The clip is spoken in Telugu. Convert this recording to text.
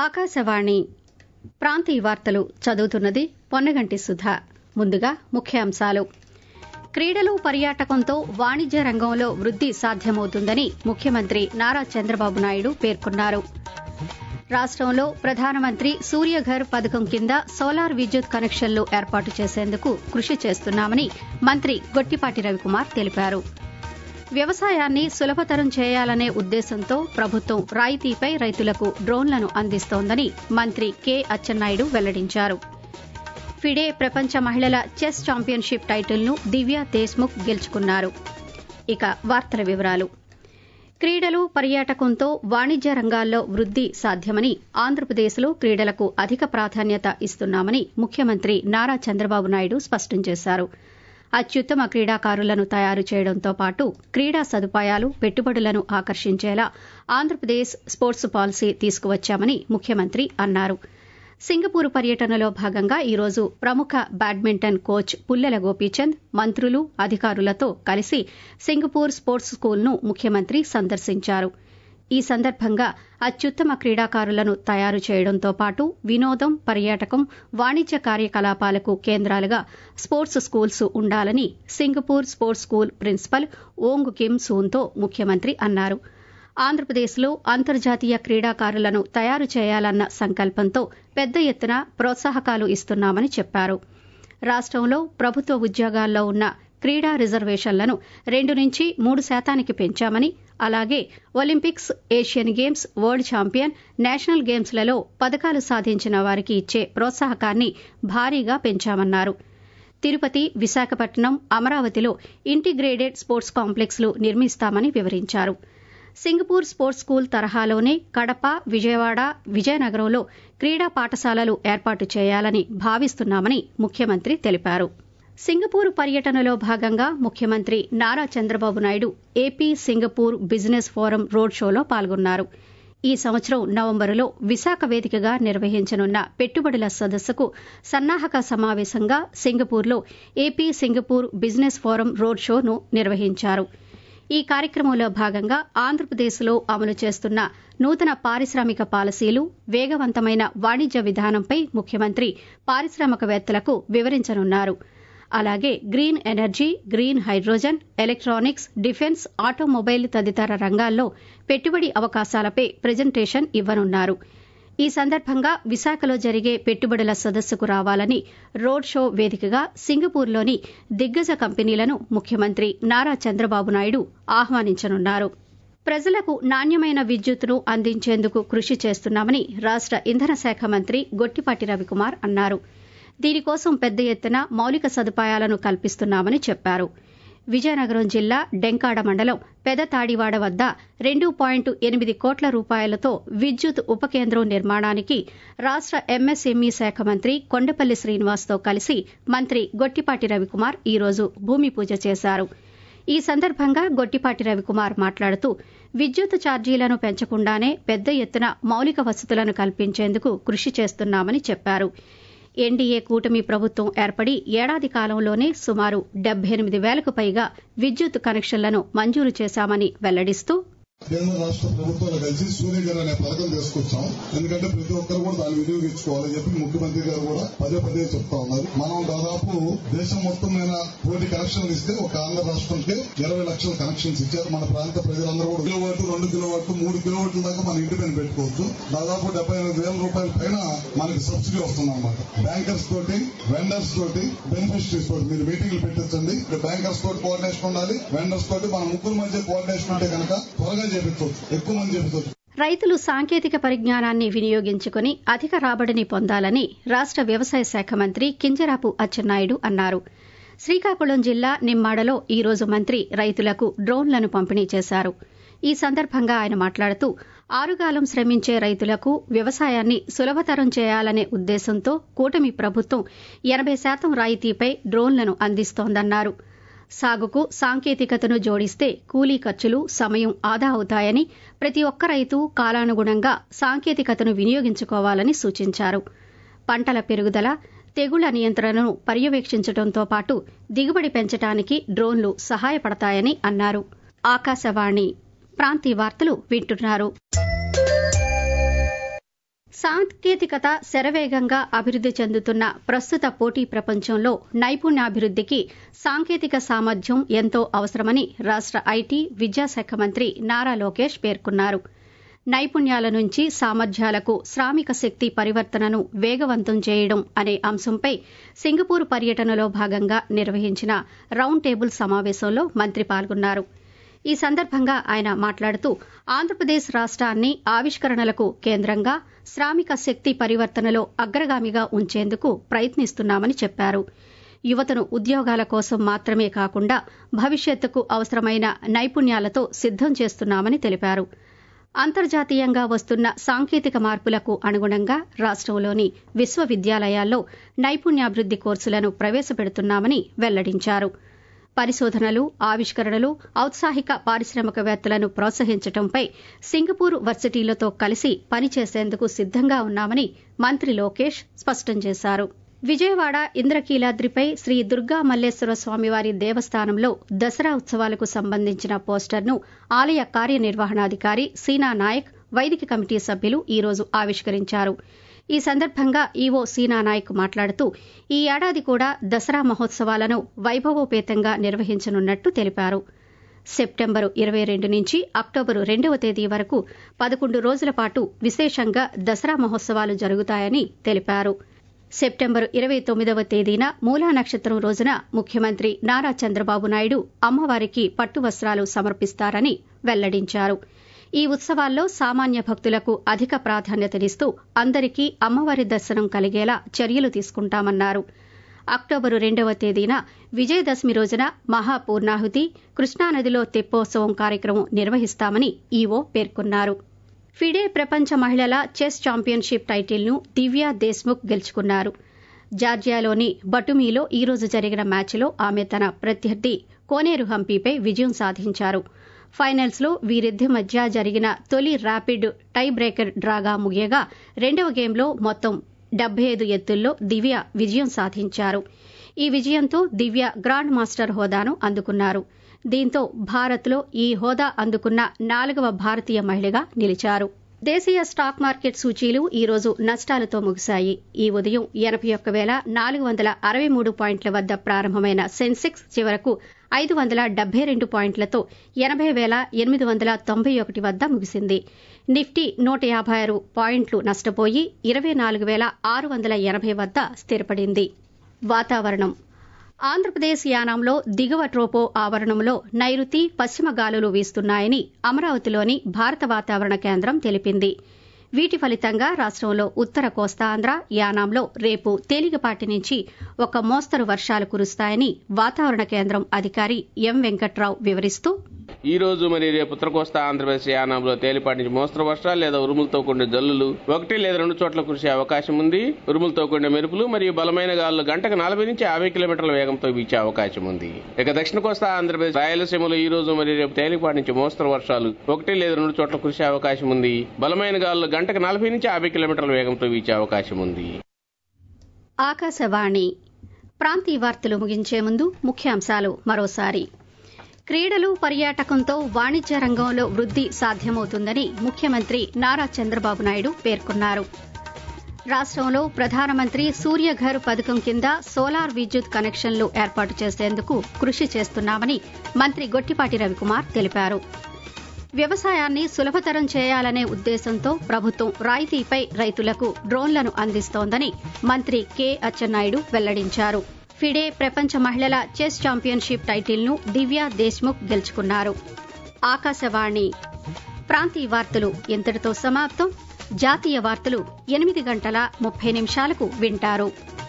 ఆకాశవాణి ప్రాంతీయ వార్తలు చదువుతున్నది పొన్నగంటి సుధా ముందుగా ముఖ్యాంశాలు క్రీడలు పర్యాటకంతో వాణిజ్య రంగంలో వృద్ది సాధ్యమవుతుందని ముఖ్యమంత్రి నారా చంద్రబాబు నాయుడు పేర్కొన్నారు రాష్టంలో ప్రధానమంత్రి సూర్యఘర్ పథకం కింద సోలార్ విద్యుత్ కనెక్షన్లు ఏర్పాటు చేసేందుకు కృషి చేస్తున్నామని మంత్రి గొట్టిపాటి రవికుమార్ తెలిపారు వ్యవసాయాన్ని సులభతరం చేయాలనే ఉద్దేశంతో ప్రభుత్వం రాయితీపై రైతులకు డ్రోన్లను అందిస్తోందని మంత్రి కె అచ్చెన్నాయుడు వెల్లడించారు ఫిడే ప్రపంచ మహిళల చెస్ ఛాంపియన్షిప్ టైటిల్ను దివ్య దేశ్ముఖ్ గెలుచుకున్నారు ఇక వార్తల వివరాలు క్రీడలు పర్యాటకంతో వాణిజ్య రంగాల్లో వృద్ది సాధ్యమని ఆంధ్రప్రదేశ్లో క్రీడలకు అధిక ప్రాధాన్యత ఇస్తున్నామని ముఖ్యమంత్రి నారా చంద్రబాబు నాయుడు స్పష్టం చేశారు అత్యుత్తమ క్రీడాకారులను తయారు చేయడంతో పాటు క్రీడా సదుపాయాలు పెట్టుబడులను ఆకర్షించేలా ఆంధ్రప్రదేశ్ స్పోర్ట్స్ పాలసీ తీసుకువచ్చామని ముఖ్యమంత్రి అన్నారు సింగపూర్ పర్యటనలో భాగంగా ఈరోజు ప్రముఖ బ్యాడ్మింటన్ కోచ్ పుల్లెల గోపీచంద్ మంత్రులు అధికారులతో కలిసి సింగపూర్ స్పోర్ట్స్ స్కూల్ను ముఖ్యమంత్రి సందర్శించారు ఈ సందర్భంగా అత్యుత్తమ క్రీడాకారులను తయారు చేయడంతో పాటు వినోదం పర్యాటకం వాణిజ్య కార్యకలాపాలకు కేంద్రాలుగా స్పోర్ట్స్ స్కూల్స్ ఉండాలని Singapore sports school principal Ong Kim సూన్తో ముఖ్యమంత్రి అన్నారు ఆంధ్రప్రదేశ్లో అంతర్జాతీయ క్రీడాకారులను తయారు చేయాలన్న సంకల్పంతో పెద్ద ఎత్తున ప్రోత్సాహకాలు ఇస్తున్నామని చెప్పారు రాష్టంలో ప్రభుత్వ ఉద్యోగాల్లో ఉన్న క్రీడా రిజర్వేషన్లను రెండు నుంచి మూడు శాతానికి పెంచామని అలాగే Olympics Asian games world champion national గేమ్స్లలో పథకాలు సాధించిన వారికి ఇచ్చే ప్రోత్సాహకాన్ని భారీగా పెంచామన్నారు తిరుపతి విశాఖపట్నం అమరావతిలో ఇంటిగ్రేటెడ్ స్పోర్ట్స్ కాంప్లెక్స్లు నిర్మిస్తామని వివరించారు సింగపూర్ స్పోర్ట్స్ స్కూల్ తరహాలోనే కడప విజయవాడ విజయనగరంలో క్రీడా పాఠశాలలు ఏర్పాటు చేయాలని భావిస్తున్నామని ముఖ్యమంత్రి తెలిపారు సింగపూర్ పర్యటనలో భాగంగా ముఖ్యమంత్రి Nara Chandrababu Naidu AP Singapore business forum road షోలో పాల్గొన్నారు ఈ సంవత్సరం నవంబరులో విశాఖ వేదికగా నిర్వహించనున్న పెట్టుబడుల సదస్సుకు సన్నాహక సమావేశంగా సింగపూర్లో AP Singapore business forum road షోను నిర్వహించారు ఈ కార్యక్రమంలో భాగంగా ఆంధ్రప్రదేశ్లో అమలు చేస్తున్న నూతన పారిశ్రామిక పాలసీలు వేగవంతమైన వాణిజ్య విధానంపై ముఖ్యమంత్రి పారిశ్రామికవేత్తలకు వివరించనున్నారు అలాగే green energy green hydrogen electronics defence automobile తదితర రంగాల్లో పెట్టుబడి అవకాశాలపై ప్రజెంటేషన్ ఇవ్వనున్నారు ఈ సందర్భంగా విశాఖలో జరిగే పెట్టుబడుల సదస్సుకు రావాలని రోడ్ షో వేదికగా సింగపూర్లోని దిగ్గజ కంపెనీలను ముఖ్యమంత్రి నారా చంద్రబాబు నాయుడు ఆహ్వానించనున్నారు ప్రజలకు నాణ్యమైన విద్యుత్తును అందించేందుకు కృషి చేస్తున్నామని రాష్ట ఇంధన శాఖ మంత్రి గొట్టిపాటి రవికుమార్ అన్నారు దీనికోసం పెద్ద ఎత్తున మౌలిక సదుపాయాలను కల్పిస్తున్నామని చెప్పారు విజయనగరం జిల్లా డెంకాడ మండలం పెదతాడివాడ వద్ద రెండు పాయింట్ ఎనిమిది కోట్ల రూపాయలతో విద్యుత్ ఉప కేంద్రం నిర్మాణానికి రాష్ట ఎంఎస్ఎంఈ శాఖ మంత్రి కొండపల్లి శ్రీనివాస్తో కలిసి మంత్రి గొట్టిపాటి రవికుమార్ ఈరోజు భూమి పూజ చేశారు ఈ సందర్భంగా గొట్టిపాటి రవికుమార్ మాట్లాడుతూ విద్యుత్ ఛార్జీలను పెంచకుండానే పెద్ద ఎత్తున మౌలిక వసతులను కల్పించేందుకు కృషి చేస్తున్నామని చెప్పారు ఎన్డీఏ కూటమి ప్రభుత్వం ఏర్పడి ఏడాది కాలంలోనే సుమారు డెబ్బై ఎనిమిది వేలకు పైగా విద్యుత్ కనెక్షన్లను మంజూరు చేశామని వెల్లడిస్తూ కేంద్ర రాష్ట్ర ప్రభుత్వాలు కలిసి సూర్యగారు అనే పథకం తీసుకొచ్చాం ఎందుకంటే ప్రతి ఒక్కరు కూడా దాన్ని వినియోగించుకోవాలని చెప్పి ముఖ్యమంత్రి గారు కూడా పదే పదే చెప్తా ఉన్నారు మనం దాదాపు దేశం మొత్తం మీద కోటి కనెక్షన్లు ఇస్తే ఒక ఆంధ్ర రాష్ట్రంకి ఇరవై లక్షల కనెక్షన్స్ ఇచ్చారు మన ప్రాంత ప్రజలందరూ కూడా కిలోవాట్ రెండు కిలోవాట్ మూడు కిలోవాట్ల దాకా మన ఇంటి పైన పెట్టుకోవచ్చు దాదాపు డెబ్బై ఎనిమిది వేల రూపాయల పైన మనకి సబ్సిడీ వస్తుంది అనమాట బ్యాంకర్స్ తోటి వెండర్స్ తోటి బెనిఫిషరీస్ తోటి మీరు మీటింగ్లు పెట్టించండి బ్యాంకర్స్ తోటి కోఆర్డినేషన్ ఉండాలి వెండర్స్ తోటి మన ముగ్గురు మధ్య కోఆర్డినేషన్ ఉంటే కనుక త్వరగా చేపించవచ్చు ఎక్కువ మంది చేపించవచ్చు రైతులు సాంకేతిక పరిజ్ఞానాన్ని వినియోగించుకుని అధిక రాబడిని పొందాలని రాష్ట వ్యవసాయ శాఖ మంత్రి కింజరాపు అచ్చెన్నాయుడు అన్నారు శ్రీకాకుళం జిల్లా నిమ్మాడలో ఈరోజు మంత్రి రైతులకు డ్రోన్లను పంపిణీ చేశారు ఈ సందర్భంగా ఆయన మాట్లాడుతూ ఆరుగాలం శ్రమించే రైతులకు వ్యవసాయాన్ని సులభతరం చేయాలనే ఉద్దేశంతో కూటమి ప్రభుత్వం ఎనబై శాతం రాయితీపై డ్రోన్లను అందిస్తోందన్నారు సాగుకు సాంకేతికతను జోడిస్తే కూలీ ఖర్చులు సమయం ఆదా అవుతాయని ప్రతి ఒక్క రైతు కాలానుగుణంగా సాంకేతికతను వినియోగించుకోవాలని సూచించారు పంటల పెరుగుదల తెగుళ్ల నియంత్రణను పర్యవేక్షించడంతో పాటు దిగుబడి పెంచడానికి డ్రోన్లు సహాయపడతాయని అన్నారు ఆకాశవాణి ప్రాంతీయ వార్తలు వింటున్నారు సాంకేతికత శరవేగంగా అభివృద్ది చెందుతున్న ప్రస్తుత పోటీ ప్రపంచంలో నైపుణ్యాభివృద్దికి సాంకేతిక సామర్థ్యం ఎంతో అవసరమని రాష్ట ఐటీ విద్యాశాఖ మంత్రి నారా లోకేష్ పేర్కొన్నారు నైపుణ్యాల నుంచి సామర్థ్యాలకు శ్రామిక శక్తి పరివర్తనను వేగవంతం చేయడం అనే అంశంపై సింగపూర్ పర్యటనలో భాగంగా నిర్వహించిన రౌండ్ టేబుల్ సమావేశంలో మంత్రి పాల్గొన్నారు ఈ సందర్భంగా ఆయన మాట్లాడుతూ ఆంధ్రప్రదేశ్ రాష్ట్రాన్ని ఆవిష్కరణలకు కేంద్రంగా శ్రామిక శక్తి పరివర్తనలో అగ్రగామిగా ఉంచేందుకు ప్రయత్నిస్తున్నామని చెప్పారు యువతను ఉద్యోగాల కోసం మాత్రమే కాకుండా భవిష్యత్తుకు అవసరమైన నైపుణ్యాలతో సిద్దం చేస్తున్నామని తెలిపారు అంతర్జాతీయంగా వస్తున్న సాంకేతిక మార్పులకు అనుగుణంగా రాష్టంలోని విశ్వవిద్యాలయాల్లో నైపుణ్యాభివృద్ది కోర్సులను ప్రవేశపెడుతున్నామని వెల్లడించారు పరిశోధనలు ఆవిష్కరణలు ఔత్సాహిక పారిశ్రామికవేత్తలను ప్రోత్సహించడంపై సింగపూర్ వర్సిటీలతో కలిసి పనిచేసేందుకు సిద్దంగా ఉన్నామని మంత్రి లోకేష్ స్పష్టం చేశారు విజయవాడ ఇంద్రకీలాద్రిపై శ్రీ దుర్గా మల్లేశ్వర స్వామివారి దేవస్థానంలో దసరా ఉత్సవాలకు సంబంధించిన పోస్టర్ను ఆలయ కార్యనిర్వహణాధికారి సీనా నాయక్ వైదిక కమిటీ సభ్యులు ఈరోజు ఆవిష్కరించారు ఈ సందర్భంగా ఈవో సీనా నాయక్ మాట్లాడుతూ ఈ ఏడాది కూడా దసరా మహోత్సవాలను వైభవోపేతంగా నిర్వహించనున్నట్టు తెలిపారు సెప్టెంబరు ఇరవై రెండు నుంచి అక్టోబరు రెండవ తేదీ వరకు పదకొండు రోజుల పాటు విశేషంగా దసరా మహోత్సవాలు జరుగుతాయని తెలిపారు సెప్టెంబరు ఇరవై తొమ్మిదవ తేదీన మూలా నక్షత్రం రోజున ముఖ్యమంత్రి నారా చంద్రబాబు నాయుడు అమ్మవారికి పట్టు వస్త్రాలు సమర్పిస్తారని వెల్లడించారు ఈ ఉత్సవాల్లో సామాన్య భక్తులకు అధిక ప్రాధాన్యతనిస్తూ అందరికీ అమ్మవారి దర్శనం కలిగేలా చర్యలు తీసుకుంటామన్నారు అక్టోబరు రెండవ తేదీన విజయదశమి రోజున మహాపూర్ణాహుతి కృష్ణానదిలో తెప్పోత్సవం కార్యక్రమం నిర్వహిస్తామని ఈవో పేర్కొన్నారు ఫిడే ప్రపంచ మహిళల చెస్ ఛాంపియన్షిప్ టైటిల్ను దివ్యా దేశ్ముఖ్ గెలుచుకున్నారు జార్జియాలోని బటుమీలో ఈరోజు జరిగిన మ్యాచ్లో ఆమె తన ప్రత్యర్థి కోనేరు హంపీపై విజయం సాధించారు ఫైనల్స్ లో వీరిద్దరి మధ్య జరిగిన తొలి ర్యాపిడ్ టై బ్రేకర్ డ్రాగా ముగియగా రెండవ గేమ్లో మొత్తం డెబ్బై ఐదు ఎత్తుల్లో దివ్య విజయం సాధించారు ఈ విజయంతో దివ్య గ్రాండ్ మాస్టర్ హోదాను అందుకున్నారు దీంతో భారత్లో ఈ హోదా అందుకున్న నాలుగవ భారతీయ మహిళగా నిలిచారు దేశీయ స్టాక్ మార్కెట్ సూచీలు ఈ రోజు నష్టాలతో ముగిశాయి ఈ ఉదయం ఎనభై ఒక్క వేల నాలుగు వందల అరవై మూడు పాయింట్ల వద్ద ప్రారంభమైన సెన్సెక్స్ చివరకు ఐదు వందల డెబ్బై రెండు పాయింట్లతో ఎనభై వేల ఎనిమిది వందల తొంభై ఒకటి వద్ద ముగిసింది నిఫ్టీ నూట యాభై ఆరు పాయింట్లు నష్టపోయి ఇరవై నాలుగు వేల ఆరు వందల ఎనభై వద్ద స్థిరపడింది వాతావరణం ఆంధ్రప్రదేశ్ యానాంలో దిగువ ట్రోపో ఆవరణంలో నైరుతి పశ్చిమ గాలులు వీస్తున్నాయని అమరావతిలోని భారత వాతావరణ కేంద్రం తెలిపింది వీటి ఫలితంగా రాష్టంలో ఉత్తర కోస్తాంధ్ర యానాంలో రేపు తేలికపాటి నుంచి ఒక మోస్తరు వర్షాలు కురుస్తాయని వాతావరణ కేంద్రం అధికారి ఎం వెంకట్రావు వివరిస్తూ ఈ రోజు మరి రేపు ఉత్తర కోస్తా ఆంధ్రప్రదేశ్ యానంలో తేలిపాటి నుంచి మోస్తరు వర్షాలు లేదా ఉరుములతో కూడిన జల్లులు ఒకటి లేదా రెండు చోట్ల కురిసే అవకాశం ఉంది ఉరుములతో కూడిన మెరుపులు మరియు బలమైన గాలులు గంటకు నలభై నుంచి యాభై కిలోమీటర్ల వేగంతో వీచే అవకాశం ఉంది ఇక దక్షిణ కోస్తా ఆంధ్రప్రదేశ్ రాయలసీమలో ఈ రోజు మరి రేపు తేలిపాటి నుంచి మోస్తరు వర్షాలు ఒకటి లేదా రెండు చోట్ల కురిసే అవకాశం ఉంది బలమైన గాలులు గంటకు నలభై నుంచి యాభై కిలోమీటర్ల వేగంతో వీచే అవకాశం ఉంది ఆకాశవాణి ప్రాంతీయ వార్తలు ముగించే ముందు ముఖ్యాంశాలు మరోసారి క్రీడలు పర్యాటకంతో వాణిజ్య రంగంలో వృద్ది సాధ్యమవుతుందని ముఖ్యమంత్రి నారా చంద్రబాబు నాయుడు పేర్కొన్నారు రాష్టంలో ప్రధానమంత్రి సూర్యఘర్ పథకం కింద సోలార్ విద్యుత్ కనెక్షన్లు ఏర్పాటు చేసేందుకు కృషి చేస్తున్నామని మంత్రి గొట్టిపాటి రవికుమార్ తెలిపారు వ్యవసాయాన్ని సులభతరం చేయాలనే ఉద్దేశంతో ప్రభుత్వం రాయితీపై రైతులకు డ్రోన్లను అందిస్తోందని మంత్రి కె అచ్చెన్నాయుడు వెల్లడించారు ఫిడే ప్రపంచ మహిళల చెస్ ఛాంపియన్షిప్ టైటిల్ను దివ్యా దేశ్ముఖ్ గెలుచుకున్నారు ఆకాశవాణి ప్రాంతీయ వార్తలు ఇంతటితో సమాప్తం జాతీయ వార్తలు ఎనిమిది గంటల ముప్పై నిమిషాలకు వింటారు